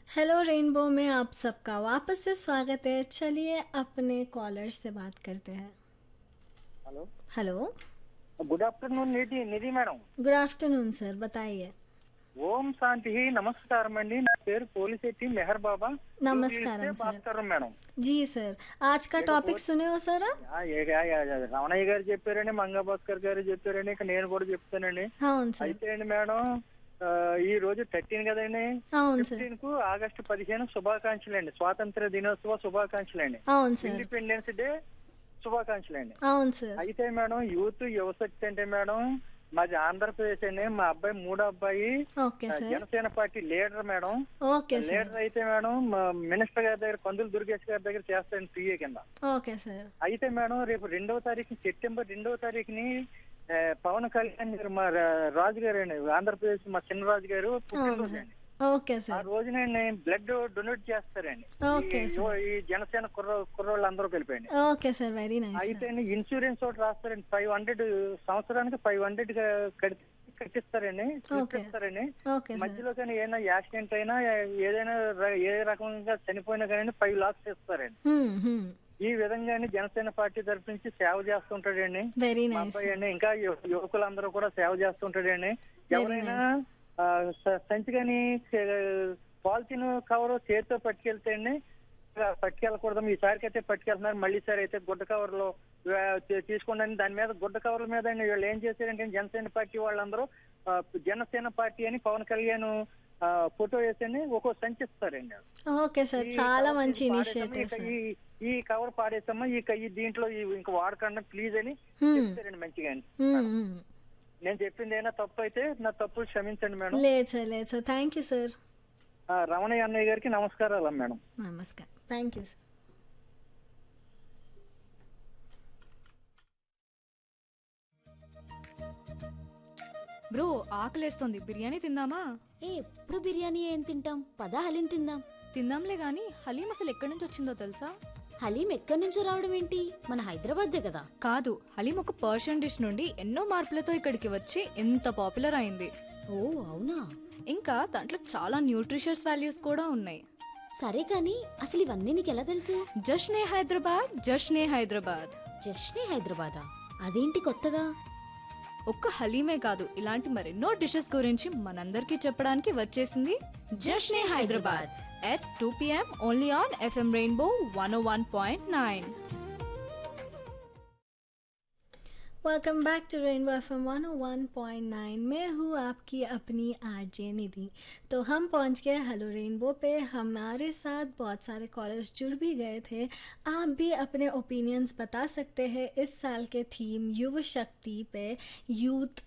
Hello rainbow में आप सबका वापस से स्वागत है चलिए अपने कॉलर से बात करते हैं hello hello good afternoon Nidhi Nidhi madam good afternoon sir बताइए ఓం శాంతి నమస్కారం అండి నా పేరు పోలిశెట్టి మెహర్ బాబా నమస్కారం, UP sir. Bhaskaram madam ji sir आज का टॉपिक सुने हो सर आप ఆ, ఏ- ఏ- ఏ- రమణయ్య గారు చెప్పారండి మంగా భాస్కర్ గారు చెప్పారండి ఇక నేను కూడా చెప్తానండి అవును సార్ అయితే అండి మేడం ఆ, ఈ రోజు థర్టీన్ కదండి అవును సార్ ఫిఫ్టీన్ కు ఆగస్టు పదిహేను శుభాకాంక్షలు అండి స్వాతంత్ర దినోత్సవ శుభాకాంక్షలు అండి అవును సార్ ఇండిపెండెన్స్ డే శుభాకాంక్షలు అండి అవును సార్ అయితే మేడం యూత్ యువశక్తి అంటే మేడం మాది ఆంధ్రప్రదేశ్ అండి మా అబ్బాయి మూడో అబ్బాయి ఓకే ఆ, sir Janasena party leader madam okay sir leader అయితే మేడం మా మినిస్టర్ గారి దగ్గర కందులు దుర్గేష్ గారి దగ్గర చేస్తాను పిఏ కింద ఓకే సార్ అయితే మేడం రేపు రెండవ తారీఖు సెప్టెంబర్ రెండవ తారీఖుని ఆ, పవన్ కళ్యాణ్ గారు మా రా- రాజు గారు అండి ఆంధ్రప్రదేశ్ మా చిన్నరాజు గారు అవును పుట్టినరోజు సార్ అండి ఓకే ఆ సార్ రోజున బ్లడ్ డొనేట్ చేస్తారండి ఓకే ఈ- సార్ ఈ జనసేన కుర్ర కుర్రోళ్ళు అందరూ కలిపండి ఓకే సార్ వెరీ నైస్ అయితే ఇన్సూరెన్స్ ఒకటి రాస్తారండి ఫైవ్ హండ్రెడ్ సంవత్సరానికి ఫైవ్ హండ్రెడ్ కట్టి కట్టిస్తారండి ఓకే. ఇస్తారండి ఓకే సార్ మధ్యలో కానీ ఏదైనా యాక్సిడెంట్ అయినా ఏదైనా ర- ఏ రకంగా చనిపోయినా కానీ ఫైవ్ లాక్స్ ఇస్తారండి హ్మ్ హ్మ్ ఈ విధంగానే జనసేన పార్టీ తరఫు నుంచి సేవ చేస్తుంటాడండి వెరీ మా నైస్ అబ్బాయి అండి ఇంకా యు- యువకులందరూ కూడా సేవ చేస్తుంటాడండి ఎవరైనా ఆ, స- సంచి కానీ పాలిథిన్ కవర్ చేతితో పట్టుకెళ్తే అండి ఆ, పట్టుకెళ్ళకూడదు ఈసారికి అయితే పట్టుకెళ్తున్నారు మళ్ళీ సారి అయితే గుడ్డ కవర్ లో ఆ, తీ- తీసుకోండి దాని మీద గుడ్డ కవర్ల మీద అండి వీళ్ళు ఏం చేశారంటే జనసేన పార్టీ వాళ్ళందరూ ఆ, జనసేన పార్టీ అని పవన్ కళ్యాణ్ ఆ, ఫోటో వేసండి ఒక్కో సంచి ఇస్తారండి ఓకే సార్ ఈ చాలా కవర్ మంచి ఇది ఇనిషియేటివ్ పాడేసమ్మా, సార్ ఈ ఈ కవర్ పాడేసమ్మా ఈ క- ఈ దీంట్లో ఈ ఇంక వాడకండి ప్లీజ్ అని హ్మ్ చెప్తారండి మంచిగా అండి. హ్మ్ హ్మ్ నేను చెప్పింది ఏమైనా తప్పు అయితే నా తప్పు క్షమించండి మేడం లేదు సార్ లేదు సార్ థ్యాంక్ యూ సార్ ఆ, రమణయ్య అన్నయ్య గారికి నమస్కారాలు మేడం నమస్కారం థ్యాంక్ యూ సార్ బ్రో ఆకలేస్తోంది బిర్యానీ తిందామా ఏ ఎప్పుడు బిర్యానీ ఏం తింటాం పదా హలీం తిందాం తిందాంలే గాని హలీం అసలు ఎక్కడి నుంచి వచ్చిందో తెలుసా హలీం ఎక్కడి నుంచో రావడం ఏంటి మన హైదరాబాద్దే కదా కాదు హలీం ఒక పర్షియన్ డిష్ నుండి ఎన్నో మార్పులతో ఇక్కడికి వచ్చి ఎంత పాపులర్ అయింది ఓ అవునా ఇంకా దాంట్లో చాలా న్యూట్రిషియస్ వాల్యూస్ కూడా ఉన్నాయి సరే కానీ అసలు ఇవన్నీ నీకు ఎలా తెలుసు జష్నే హైదరాబాద్ జష్నే హైదరాబాద్ జస్ట్నే హైదరాబాదా అదేంటి కొత్తగా ఒక్క హలీమే కాదు ఇలాంటి మరెన్నో డిషెస్ గురించి మనందరికీ చెప్పడానికి వచ్చేసింది Jashne Hyderabad at two PM only on FM rainbow one one point nine welcome back to rainbow F M one one point nine मैं हूँ आपकी अपनी आरजे निधि तो हम पहुँच गए हेलो रेनबो पे हमारे साथ बहुत सारे कॉलर्स जुड़ भी गए थे आप भी अपने ओपिनियंस बता सकते हैं इस साल के थीम युव शक्ति पे यूथ